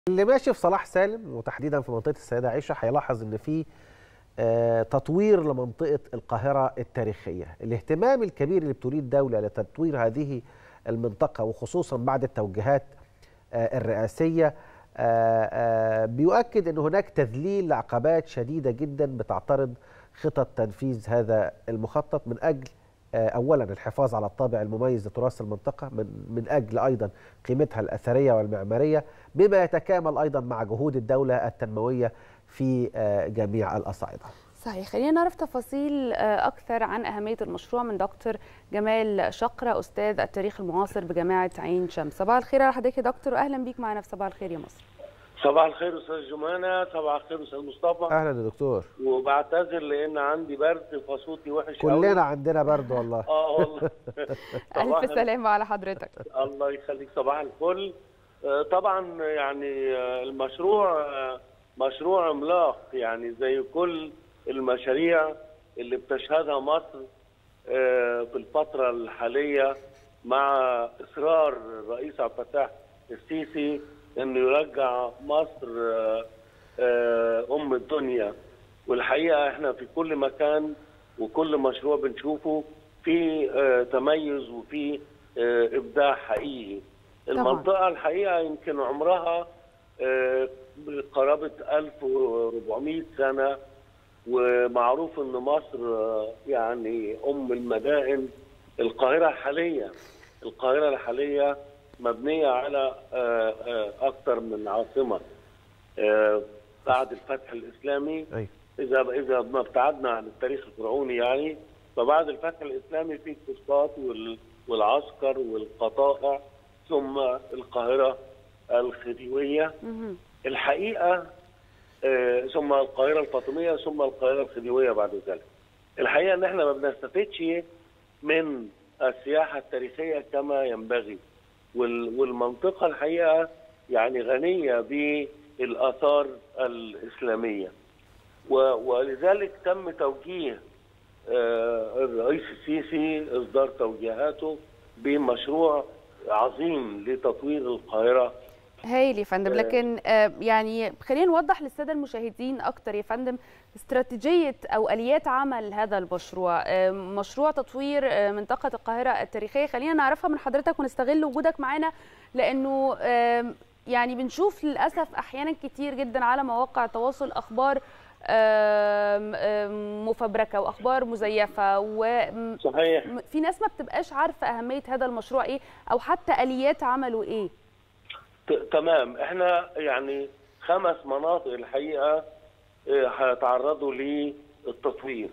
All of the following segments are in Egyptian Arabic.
اللي ماشي في صلاح سالم وتحديدا في منطقه السيده عائشه هيلاحظ ان في آه، تطوير لمنطقه القاهره التاريخيه الاهتمام الكبير اللي بتريد الدوله لتطوير هذه المنطقه وخصوصا بعد التوجيهات آه، الرئاسيه آه، آه، بيؤكد ان هناك تذليل لعقبات شديده جدا بتعترض خطط تنفيذ هذا المخطط من اجل آه، اولا الحفاظ على الطابع المميز لتراث المنطقه من من اجل ايضا قيمتها الاثريه والمعماريه بما يتكامل ايضا مع جهود الدوله التنمويه في آه، جميع الاصعده. صحيح خلينا نعرف تفاصيل آه، أكثر عن أهمية المشروع من دكتور جمال شقرة أستاذ التاريخ المعاصر بجامعة عين شمس صباح الخير على حضرتك يا دكتور وأهلا بيك معنا في صباح الخير يا مصر صباح الخير استاذ جمانه صباح الخير استاذ مصطفى اهلا يا دكتور وبعتذر لان عندي برد فصوتي وحش قوي. كلنا عندنا برد والله اه والله صباح ألف سلامة على حضرتك الله يخليك صباح الفل آه، طبعا يعني آه، المشروع آه، مشروع عملاق يعني زي كل المشاريع اللي بتشهدها مصر آه، في الفترة الحالية مع إصرار الرئيس عبد الفتاح السيسي إنه يرجع مصر آه، آه، أم الدنيا والحقيقة إحنا في كل مكان وكل مشروع بنشوفه في آه، تميز وفي آه، إبداع حقيقي المنطقة الحقيقة يمكن عمرها آه، قرابة 1400 سنة ومعروف ان مصر آه، يعني ام المدائن القاهره الحاليه القاهره الحاليه مبنيه على آه، آه، اكثر من عاصمه آه، بعد الفتح الاسلامي ايوه اذا اذا ما ابتعدنا عن التاريخ الفرعوني يعني فبعد الفتح الاسلامي في الفسطاط وال- والعسكر والقطائع ثم القاهره الخديويه مهم. الحقيقه آه، ثم القاهره الفاطميه ثم القاهره الخديويه بعد ذلك. الحقيقه ان احنا ما بنستفدش من السياحه التاريخيه كما ينبغي وال- والمنطقه الحقيقه يعني غنيه بالاثار الاسلاميه و- ولذلك تم توجيه آه، الرئيس السيسي اصدار توجيهاته بمشروع عظيم لتطوير القاهره هايل يا فندم آه. لكن آه، يعني خلينا نوضح للساده المشاهدين اكتر يا فندم استراتيجيه او اليات عمل هذا المشروع آه، مشروع تطوير آه، منطقه القاهره التاريخيه خلينا نعرفها من حضرتك ونستغل وجودك معانا لانه آم، يعني بنشوف للاسف احيانا كتير جدا على مواقع التواصل اخبار آم، آم، مفبركه واخبار مزيفه و صحيح م- في ناس ما بتبقاش عارفه اهميه هذا المشروع ايه او حتى اليات عمله ايه ت- تمام احنا يعني خمس مناطق الحقيقه اه، هيتعرضوا للتطوير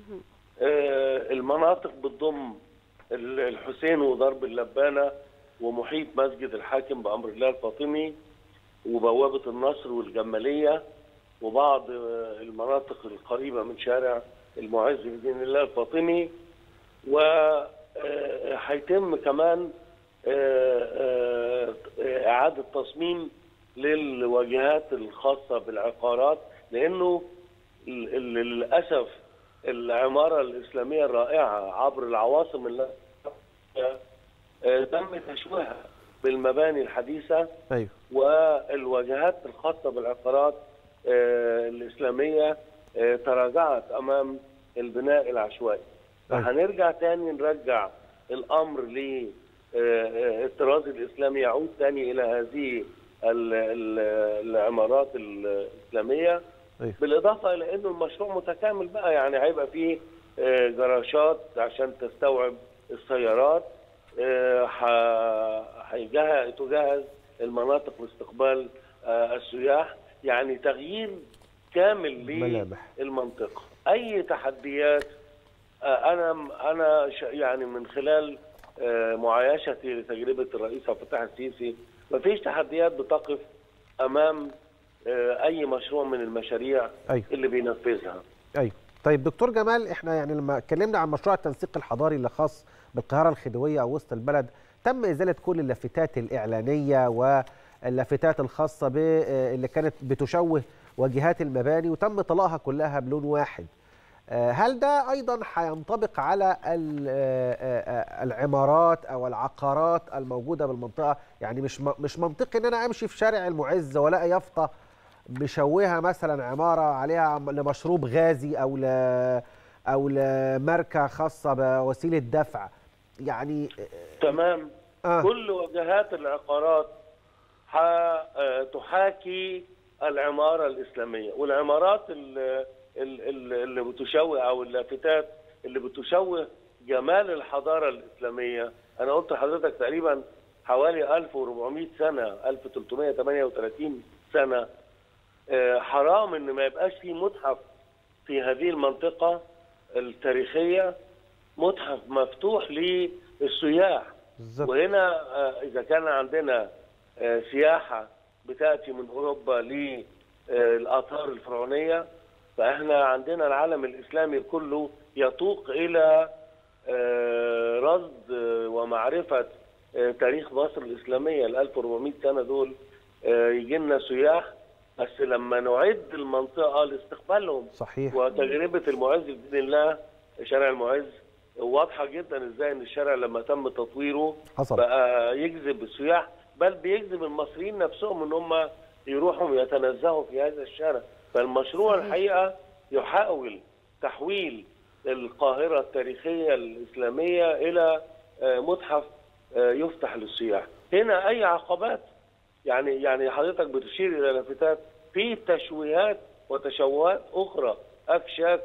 اه، المناطق بتضم ال- الحسين وضرب اللبانه ومحيط مسجد الحاكم بامر الله الفاطمي وبوابه النصر والجماليه وبعض اه، المناطق القريبه من شارع المعز بدين الله الفاطمي وهيتم كمان آه، آه، إعادة تصميم للواجهات الخاصة بالعقارات لأنه ال- ال- للأسف العمارة الإسلامية الرائعة عبر العواصم اللي آه، تم تشويهها بالمباني الحديثة ايوه والواجهات الخاصة بالعقارات آه، الإسلامية آه، تراجعت أمام البناء العشوائي أيوة. فهنرجع تاني نرجع الأمر للطراز الإسلامي يعود تاني إلى هذه ال- ال- العمارات الإسلامية ايوه بالإضافة إلى أنه المشروع متكامل بقى يعني هيبقى فيه آه، جراشات عشان تستوعب السيارات آه، ح- هيجه- تجهز المناطق لاستقبال آه، السياح يعني تغيير كامل ملامح. للمنطقة أي تحديات آه، أنا أنا ش- يعني من خلال آه، معايشتي لتجربة الرئيس عبد الفتاح السيسي مفيش تحديات بتقف أمام آه، أي مشروع من المشاريع ايوه اللي بينفذها ايوه طيب دكتور جمال احنا يعني لما اتكلمنا عن مشروع التنسيق الحضاري اللي خاص بالقاهره الخديويه او وسط البلد تم ازاله كل اللافتات الاعلانيه واللافتات الخاصه ب اللي كانت بتشوه واجهات المباني وتم طلاقها كلها بلون واحد آه، هل ده ايضا هينطبق على ال- آه، آه، العمارات او العقارات الموجوده بالمنطقه يعني مش م- مش منطقي ان انا امشي في شارع المعز والاقي يافطه مشوهه مثلا عماره عليها لمشروب غازي او ل او لماركه خاصه بوسيله دفع يعني تمام آه. كل وجهات العقارات ح- آه، تحاكي العمارة الإسلامية والعمارات ال- ال- ال- اللي بتشوه أو اللافتات اللي بتشوه جمال الحضارة الإسلامية أنا قلت لحضرتك تقريبا حوالي 1400 سنة 1338 سنة آه، حرام إن ما يبقاش في متحف في هذه المنطقة التاريخية متحف مفتوح للسياح بالظبط وهنا آه، اذا كان عندنا آه، سياحه بتاتي من اوروبا للاثار الفرعونيه فاحنا عندنا العالم الاسلامي كله يتوق الى آه، رصد آه، ومعرفه آه، تاريخ مصر الاسلاميه ال 1400 سنه دول يجي لنا سياح بس لما نعد المنطقه لاستقبالهم صحيح وتجربه المعز باذن الله شارع المعز واضحه جدا ازاي ان الشارع لما تم تطويره حصل بقى يجذب السياح بل بيجذب المصريين نفسهم ان هم يروحوا يتنزهوا في هذا الشارع فالمشروع صحيح. الحقيقه يحاول تحويل القاهره التاريخيه الاسلاميه الى آه، متحف آه، يفتح للسياح هنا اي عقبات يعني يعني حضرتك بتشير الى لافتات في تشويهات وتشوهات اخرى افشاك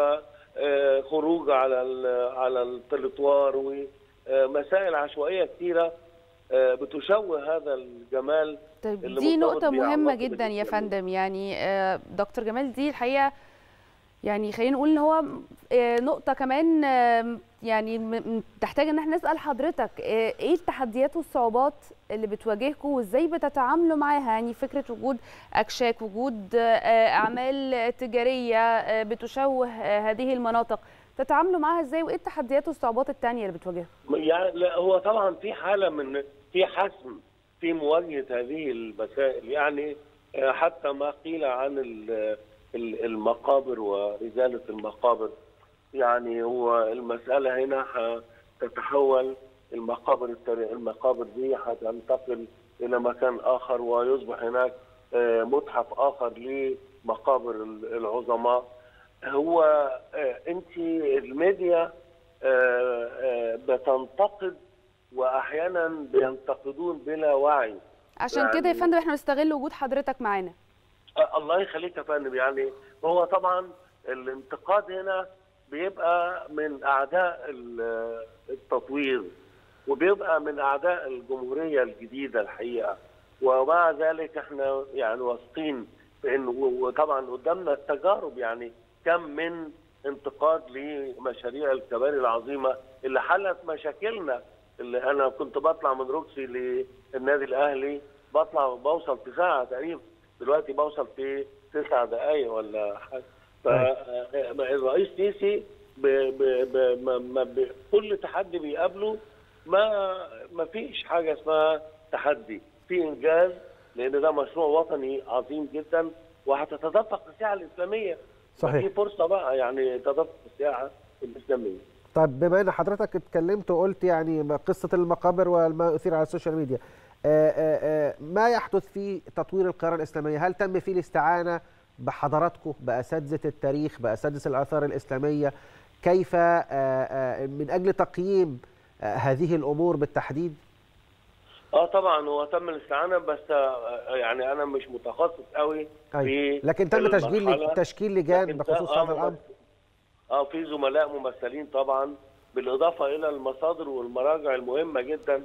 وخروج على ال- على التلتوار ومسائل عشوائيه كثيره آه، بتشوه هذا الجمال طيب اللي دي مرتبط نقطة بيه مهمة علاقة جدا يا بالإسلام. فندم يعني آه، دكتور جمال دي الحقيقة يعني خلينا نقول ان هو آه، نقطة كمان آه، يعني م- م- تحتاج ان احنا نسأل حضرتك آه، ايه التحديات والصعوبات اللي بتواجهكم وازاي بتتعاملوا معاها يعني فكرة وجود اكشاك وجود آه، اعمال تجارية آه، بتشوه آه، هذه المناطق تتعاملوا معاها ازاي وايه التحديات والصعوبات التانية اللي بتواجهكم يعني لا هو طبعا في حاله من في حسم في مواجهه هذه المسائل يعني آه، حتى ما قيل عن ال- ال- المقابر وازاله المقابر يعني هو المساله هنا تتحول المقابر التاري- المقابر دي هتنتقل الى مكان اخر ويصبح هناك آه، متحف اخر لمقابر العظماء هو انت الميديا آه، آه، بتنتقد واحيانا بينتقدون بلا وعي عشان كده يا يعني- فندم احنا نستغل وجود حضرتك معانا آه، الله يخليك يا فندم يعني هو طبعا الانتقاد هنا بيبقى من اعداء ال- التطوير وبيبقى من اعداء الجمهوريه الجديده الحقيقه ومع ذلك احنا يعني واثقين في انه وطبعا قدامنا التجارب يعني كم من انتقاد لمشاريع الكباري العظيمه اللي حلت مشاكلنا اللي انا كنت بطلع من روكسي للنادي الاهلي بطلع بوصل في ساعه تقريبا دلوقتي بوصل في تسع دقائق ولا حاجه فالرئيس سيسي ب ب ب ما ما ب كل تحدي بيقابله ما ما فيش حاجه اسمها تحدي في انجاز لان ده مشروع وطني عظيم جدا وهتتدفق السياحه الاسلاميه صحيح. في فرصه بقى يعني تدفق السياحه الاسلاميه طيب بما ان حضرتك اتكلمت وقلت يعني ما- قصه المقابر وما اثير على السوشيال ميديا آه، آه، آه، ما يحدث في تطوير القاهره الاسلاميه هل تم فيه الاستعانه بحضراتكم باساتذه التاريخ باساتذه الاثار الاسلاميه كيف آه، آه، من اجل تقييم آه، هذه الامور بالتحديد اه طبعا هو تم الاستعانه بس آه، يعني انا مش متخصص قوي أيوة. في لكن تم تشكيل المرحلة. تشكيل لجان لكن بخصوص آه هذا الامر ممثل- اه في زملاء ممثلين طبعا بالاضافه الى المصادر والمراجع المهمه جدا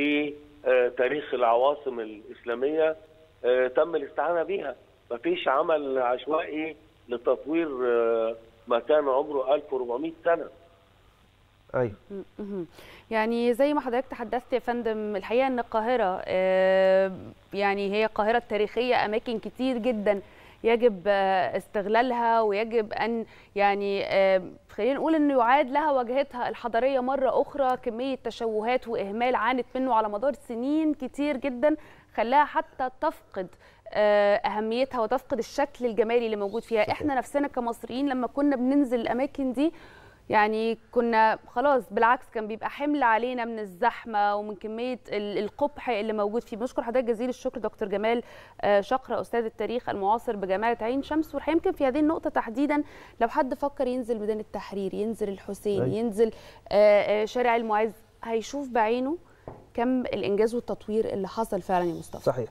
لتاريخ العواصم الاسلاميه آه، تم الاستعانه بها مفيش عمل عشوائي لتطوير آه، مكان عمره 1400 سنه ايوه مهم. يعني زي ما حضرتك تحدثت يا فندم الحقيقه ان القاهره آه، يعني هي القاهره التاريخيه اماكن كتير جدا يجب آه، استغلالها ويجب ان يعني آه، خلينا نقول انه يعاد لها واجهتها الحضاريه مره اخرى كميه تشوهات واهمال عانت منه على مدار سنين كتير جدا خلاها حتى تفقد آه، اهميتها وتفقد الشكل الجمالي اللي موجود فيها صحيح. احنا نفسنا كمصريين لما كنا بننزل الاماكن دي يعني كنا خلاص بالعكس كان بيبقى حمل علينا من الزحمه ومن كميه ال- القبح اللي موجود فيه بنشكر حضرتك جزيل الشكر دكتور جمال آه، شقره استاذ التاريخ المعاصر بجامعه عين شمس والحقيقه يمكن في هذه النقطه تحديدا لو حد فكر ينزل ميدان التحرير ينزل الحسين أيوة. ينزل آه، آه، شارع المعز هيشوف بعينه كم الانجاز والتطوير اللي حصل فعلا يا مصطفى صحيح